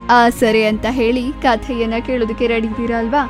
ಆ ಸರಿ ಅಂತ ಹೇಳಿ ಕಥೆಯನ್ನ ಕೇಳೋದಕ್ಕೆ ರೆಡಿ ಇದ್ದೀರಾ ಅಲ್ವಾ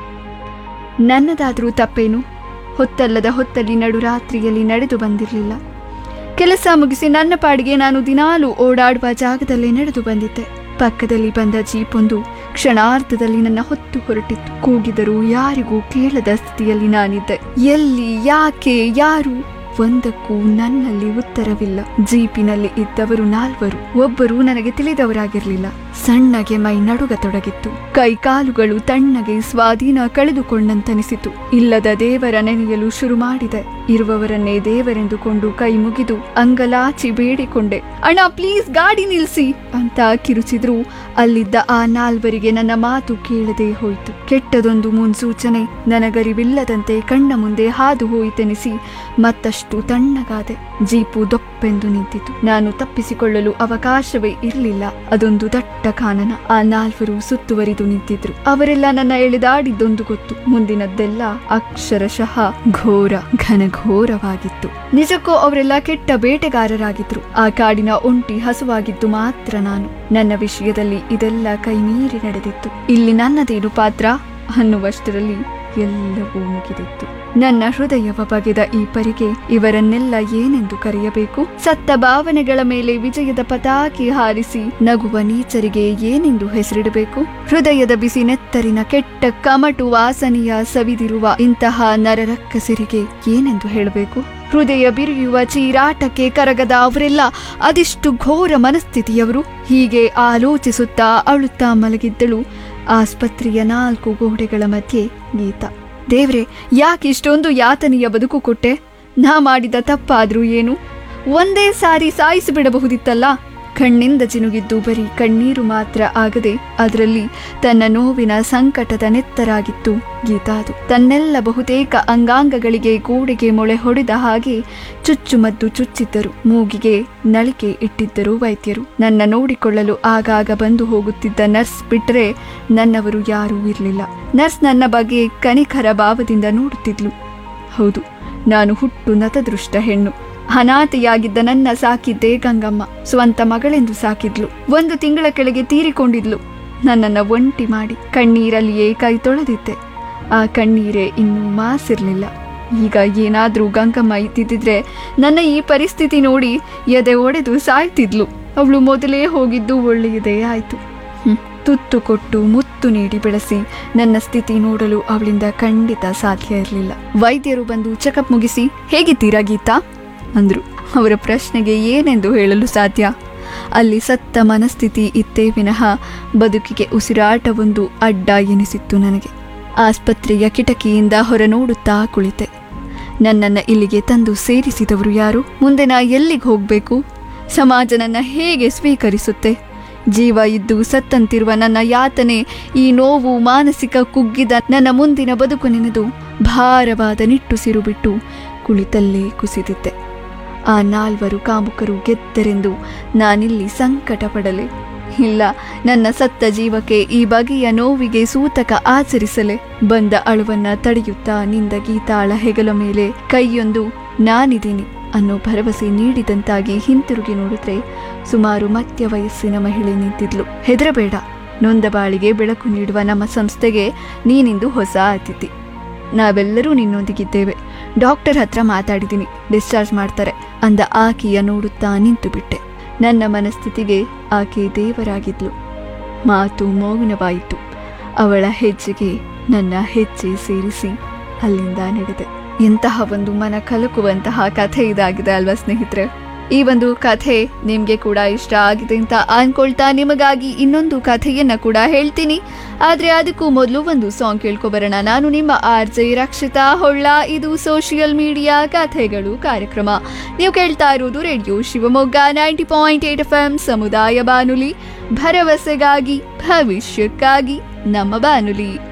ನನ್ನದಾದ್ರೂ ತಪ್ಪೇನು ಹೊತ್ತಲ್ಲದ ಹೊತ್ತಲ್ಲಿ ನಡುರಾತ್ರಿಯಲ್ಲಿ ನಡೆದು ಬಂದಿರಲಿಲ್ಲ ಕೆಲಸ ಮುಗಿಸಿ ನನ್ನ ಪಾಡಿಗೆ ನಾನು ದಿನಾಲು ಓಡಾಡುವ ಜಾಗದಲ್ಲೇ ನಡೆದು ಬಂದಿದ್ದೆ ಪಕ್ಕದಲ್ಲಿ ಬಂದ ಜೀಪೊಂದು ಕ್ಷಣಾರ್ಧದಲ್ಲಿ ನನ್ನ ಹೊತ್ತು ಹೊರಟಿತ್ತು ಕೂಗಿದರೂ ಯಾರಿಗೂ ಕೇಳದ ಸ್ಥಿತಿಯಲ್ಲಿ ನಾನಿದ್ದೆ ಎಲ್ಲಿ ಯಾಕೆ ಯಾರು ಒಂದಕ್ಕೂ ನನ್ನಲ್ಲಿ ಉತ್ತರವಿಲ್ಲ ಜೀಪಿನಲ್ಲಿ ಇದ್ದವರು ನಾಲ್ವರು ಒಬ್ಬರು ನನಗೆ ತಿಳಿದವರಾಗಿರಲಿಲ್ಲ ಸಣ್ಣಗೆ ಮೈ ನಡುಗತೊಡಗಿತ್ತು ಕೈ ಕಾಲುಗಳು ತಣ್ಣಗೆ ಸ್ವಾಧೀನ ಕಳೆದುಕೊಂಡಂತನಿಸಿತು ಇಲ್ಲದ ದೇವರ ನೆನೆಯಲು ಶುರು ಮಾಡಿದೆ ಇರುವವರನ್ನೇ ದೇವರೆಂದುಕೊಂಡು ಕೈ ಮುಗಿದು ಅಂಗಲಾಚಿ ಬೇಡಿಕೊಂಡೆ ಅಣ್ಣ ಪ್ಲೀಸ್ ಗಾಡಿ ನಿಲ್ಸಿ ಅಂತ ಕಿರುಚಿದ್ರು ಅಲ್ಲಿದ್ದ ಆ ನಾಲ್ವರಿಗೆ ನನ್ನ ಮಾತು ಕೇಳದೆ ಹೋಯಿತು ಕೆಟ್ಟದೊಂದು ಮುನ್ಸೂಚನೆ ನನಗರಿವಿಲ್ಲದಂತೆ ಕಣ್ಣ ಮುಂದೆ ಹಾದು ಹೋಯಿತೆನಿಸಿ ಮತ್ತಷ್ಟು ತಣ್ಣಗಾದೆ ಜೀಪು ದೊಪ್ಪೆಂದು ನಿಂತಿತು ನಾನು ತಪ್ಪಿಸಿಕೊಳ್ಳಲು ಅವಕಾಶವೇ ಇರಲಿಲ್ಲ ಅದೊಂದು ದಟ್ಟ ಕಾನನ ಆ ನಾಲ್ವರು ಸುತ್ತುವರಿದು ನಿಂತಿದ್ರು ಅವರೆಲ್ಲ ನನ್ನ ಎಳೆದಾಡಿದ್ದೊಂದು ಗೊತ್ತು ಮುಂದಿನದ್ದೆಲ್ಲ ಅಕ್ಷರಶಃ ಘೋರ ಘನಘೋರವಾಗಿತ್ತು ನಿಜಕ್ಕೂ ಅವರೆಲ್ಲ ಕೆಟ್ಟ ಬೇಟೆಗಾರರಾಗಿದ್ರು ಆ ಕಾಡಿನ ಒಂಟಿ ಹಸುವಾಗಿದ್ದು ಮಾತ್ರ ನಾನು ನನ್ನ ವಿಷಯದಲ್ಲಿ ಇದೆಲ್ಲ ಕೈಮೀರಿ ನಡೆದಿತ್ತು ಇಲ್ಲಿ ನನ್ನದೇನು ಪಾತ್ರ ಅನ್ನುವಷ್ಟರಲ್ಲಿ ಎಲ್ಲವೂ ಮುಗಿದಿತ್ತು ನನ್ನ ಹೃದಯವ ಬಗೆದ ಈ ಪರಿಗೆ ಇವರನ್ನೆಲ್ಲ ಏನೆಂದು ಕರೆಯಬೇಕು ಸತ್ತ ಭಾವನೆಗಳ ಮೇಲೆ ವಿಜಯದ ಪತಾಕಿ ಹಾರಿಸಿ ನಗುವ ನೀಚರಿಗೆ ಏನೆಂದು ಹೆಸರಿಡಬೇಕು ಹೃದಯದ ಬಿಸಿ ನೆತ್ತರಿನ ಕೆಟ್ಟ ಕಮಟು ವಾಸನೆಯ ಸವಿದಿರುವ ಇಂತಹ ನರರಕ್ಕಸಿರಿಗೆ ಏನೆಂದು ಹೇಳಬೇಕು ಹೃದಯ ಬಿರಿಯುವ ಚೀರಾಟಕ್ಕೆ ಕರಗದ ಅವರೆಲ್ಲ ಅದೆಷ್ಟು ಘೋರ ಮನಸ್ಥಿತಿಯವರು ಹೀಗೆ ಆಲೋಚಿಸುತ್ತಾ ಅಳುತ್ತಾ ಮಲಗಿದ್ದಳು ಆಸ್ಪತ್ರೆಯ ನಾಲ್ಕು ಗೋಡೆಗಳ ಮಧ್ಯೆ ಗೀತಾ ದೇವ್ರೆ ಯಾಕೆ ಇಷ್ಟೊಂದು ಯಾತನೆಯ ಬದುಕು ಕೊಟ್ಟೆ ನಾ ಮಾಡಿದ ತಪ್ಪಾದ್ರೂ ಏನು ಒಂದೇ ಸಾರಿ ಸಾಯಿಸಿಬಿಡಬಹುದಿತ್ತಲ್ಲ ಕಣ್ಣಿಂದ ಜಿನುಗಿದ್ದು ಬರೀ ಕಣ್ಣೀರು ಮಾತ್ರ ಆಗದೆ ಅದರಲ್ಲಿ ತನ್ನ ನೋವಿನ ಸಂಕಟದ ನೆತ್ತರಾಗಿತ್ತು ಗೀತಾದು ತನ್ನೆಲ್ಲ ಬಹುತೇಕ ಅಂಗಾಂಗಗಳಿಗೆ ಗೋಡೆಗೆ ಮೊಳೆ ಹೊಡೆದ ಹಾಗೆ ಚುಚ್ಚುಮದ್ದು ಚುಚ್ಚಿದ್ದರು ಮೂಗಿಗೆ ನಳಿಕೆ ಇಟ್ಟಿದ್ದರು ವೈದ್ಯರು ನನ್ನ ನೋಡಿಕೊಳ್ಳಲು ಆಗಾಗ ಬಂದು ಹೋಗುತ್ತಿದ್ದ ನರ್ಸ್ ಬಿಟ್ಟರೆ ನನ್ನವರು ಯಾರೂ ಇರಲಿಲ್ಲ ನರ್ಸ್ ನನ್ನ ಬಗ್ಗೆ ಕನಿಕರ ಭಾವದಿಂದ ನೋಡುತ್ತಿದ್ಲು ಹೌದು ನಾನು ಹುಟ್ಟು ನತದೃಷ್ಟ ಹೆಣ್ಣು ಅನಾಥೆಯಾಗಿದ್ದ ನನ್ನ ಸಾಕಿದ್ದೇ ಗಂಗಮ್ಮ ಸ್ವಂತ ಮಗಳೆಂದು ಸಾಕಿದ್ಲು ಒಂದು ತಿಂಗಳ ಕೆಳಗೆ ತೀರಿಕೊಂಡಿದ್ಲು ನನ್ನನ್ನ ಒಂಟಿ ಮಾಡಿ ಕಣ್ಣೀರಲ್ಲಿಯೇ ಕೈ ತೊಳೆದಿದ್ದೆ ಆ ಕಣ್ಣೀರೇ ಇನ್ನೂ ಮಾಸಿರ್ಲಿಲ್ಲ ಈಗ ಏನಾದ್ರೂ ಗಂಗಮ್ಮ ಇದ್ದಿದ್ರೆ ನನ್ನ ಈ ಪರಿಸ್ಥಿತಿ ನೋಡಿ ಎದೆ ಒಡೆದು ಸಾಯ್ತಿದ್ಲು ಅವಳು ಮೊದಲೇ ಹೋಗಿದ್ದು ಒಳ್ಳೆಯದೇ ಆಯ್ತು ಹ್ಮ್. ತುತ್ತು ಕೊಟ್ಟು ಮುತ್ತು ನೀಡಿ ಬೆಳೆಸಿ ನನ್ನ ಸ್ಥಿತಿ ನೋಡಲು ಅವಳಿಂದ ಖಂಡಿತ ಸಾಧ್ಯ ಇರಲಿಲ್ಲ ವೈದ್ಯರು ಬಂದು ಚೆಕಪ್ ಮುಗಿಸಿ ಹೇಗಿದ್ದೀರಾ ಗೀತಾ ಅಂದ್ರು ಅವರ ಪ್ರಶ್ನೆಗೆ ಏನೆಂದು ಹೇಳಲು ಸಾಧ್ಯ ಅಲ್ಲಿ ಸತ್ತ ಮನಸ್ಥಿತಿ ಇತ್ತೇ ವಿನಃ ಬದುಕಿಗೆ ಉಸಿರಾಟವೊಂದು ಅಡ್ಡ ಎನಿಸಿತ್ತು ನನಗೆ ಆಸ್ಪತ್ರೆಯ ಕಿಟಕಿಯಿಂದ ಹೊರ ನೋಡುತ್ತಾ ಕುಳಿತೆ ನನ್ನನ್ನು ಇಲ್ಲಿಗೆ ತಂದು ಸೇರಿಸಿದವರು ಯಾರು ಮುಂದೆ ನಾ ಎಲ್ಲಿಗೆ ಹೋಗಬೇಕು ಸಮಾಜ ನನ್ನ ಹೇಗೆ ಸ್ವೀಕರಿಸುತ್ತೆ ಜೀವ ಇದ್ದು ಸತ್ತಂತಿರುವ ನನ್ನ ಯಾತನೆ ಈ ನೋವು ಮಾನಸಿಕ ಕುಗ್ಗಿದ ನನ್ನ ಮುಂದಿನ ಬದುಕು ನೆನೆದು ಭಾರವಾದ ನಿಟ್ಟುಸಿರು ಬಿಟ್ಟು ಕುಳಿತಲ್ಲೇ ಕುಸಿದಿದ್ದೆ ಆ ನಾಲ್ವರು ಕಾಮುಕರು ಗೆದ್ದರೆಂದು ನಾನಿಲ್ಲಿ ಸಂಕಟ ಪಡಲೆ ಇಲ್ಲ ನನ್ನ ಸತ್ತ ಜೀವಕ್ಕೆ ಈ ಬಗೆಯ ನೋವಿಗೆ ಸೂತಕ ಆಚರಿಸಲೆ ಬಂದ ಅಳುವನ್ನ ತಡೆಯುತ್ತಾ ನಿಂದ ಗೀತಾಳ ಹೆಗಲ ಮೇಲೆ ಕೈಯೊಂದು ನಾನಿದ್ದೀನಿ ಅನ್ನೋ ಭರವಸೆ ನೀಡಿದಂತಾಗಿ ಹಿಂತಿರುಗಿ ನೋಡಿದ್ರೆ ಸುಮಾರು ಮಧ್ಯ ವಯಸ್ಸಿನ ಮಹಿಳೆ ನಿಂತಿದ್ಲು ಹೆದರಬೇಡ ನೊಂದ ಬಾಳಿಗೆ ಬೆಳಕು ನೀಡುವ ನಮ್ಮ ಸಂಸ್ಥೆಗೆ ನೀನಿಂದು ಹೊಸ ಅತಿಥಿ ನಾವೆಲ್ಲರೂ ನಿನ್ನೊಂದಿಗಿದ್ದೇವೆ ಡಾಕ್ಟರ್ ಹತ್ರ ಮಾತಾಡಿದ್ದೀನಿ ಡಿಸ್ಚಾರ್ಜ್ ಮಾಡ್ತಾರೆ ಅಂದ ಆಕೆಯ ನೋಡುತ್ತಾ ನಿಂತು ಬಿಟ್ಟೆ ನನ್ನ ಮನಸ್ಥಿತಿಗೆ ಆಕೆ ದೇವರಾಗಿದ್ಲು ಮಾತು ಮೌನವಾಯಿತು ಅವಳ ಹೆಜ್ಜೆಗೆ ನನ್ನ ಹೆಜ್ಜೆ ಸೇರಿಸಿ ಅಲ್ಲಿಂದ ನಡೆದೆ ಎಂತಹ ಒಂದು ಮನ ಕಲಕುವಂತಹ ಕಥೆ ಇದಾಗಿದೆ ಅಲ್ವಾ ಸ್ನೇಹಿತರೆ ಈ ಒಂದು ಕಥೆ ನಿಮಗೆ ಕೂಡ ಇಷ್ಟ ಆಗಿದೆ ಅಂತ ಅನ್ಕೊಳ್ತಾ ನಿಮಗಾಗಿ ಇನ್ನೊಂದು ಕಥೆಯನ್ನ ಕೂಡ ಹೇಳ್ತೀನಿ ಆದ್ರೆ ಅದಕ್ಕೂ ಮೊದಲು ಒಂದು ಸಾಂಗ್ ಕೇಳ್ಕೊಬರೋಣ ನಾನು ನಿಮ್ಮ ಆರ್ ಜೆ ರಕ್ಷಿತಾ ಹೊಳ್ಳ ಇದು ಸೋಷಿಯಲ್ ಮೀಡಿಯಾ ಕಥೆಗಳು ಕಾರ್ಯಕ್ರಮ ನೀವು ಕೇಳ್ತಾ ಇರೋದು radio Shivamogga ninety point eight F M ಸಮುದಾಯ ಬಾನುಲಿ ಭರವಸೆಗಾಗಿ ಭವಿಷ್ಯಕ್ಕಾಗಿ ನಮ್ಮ ಬಾನುಲಿ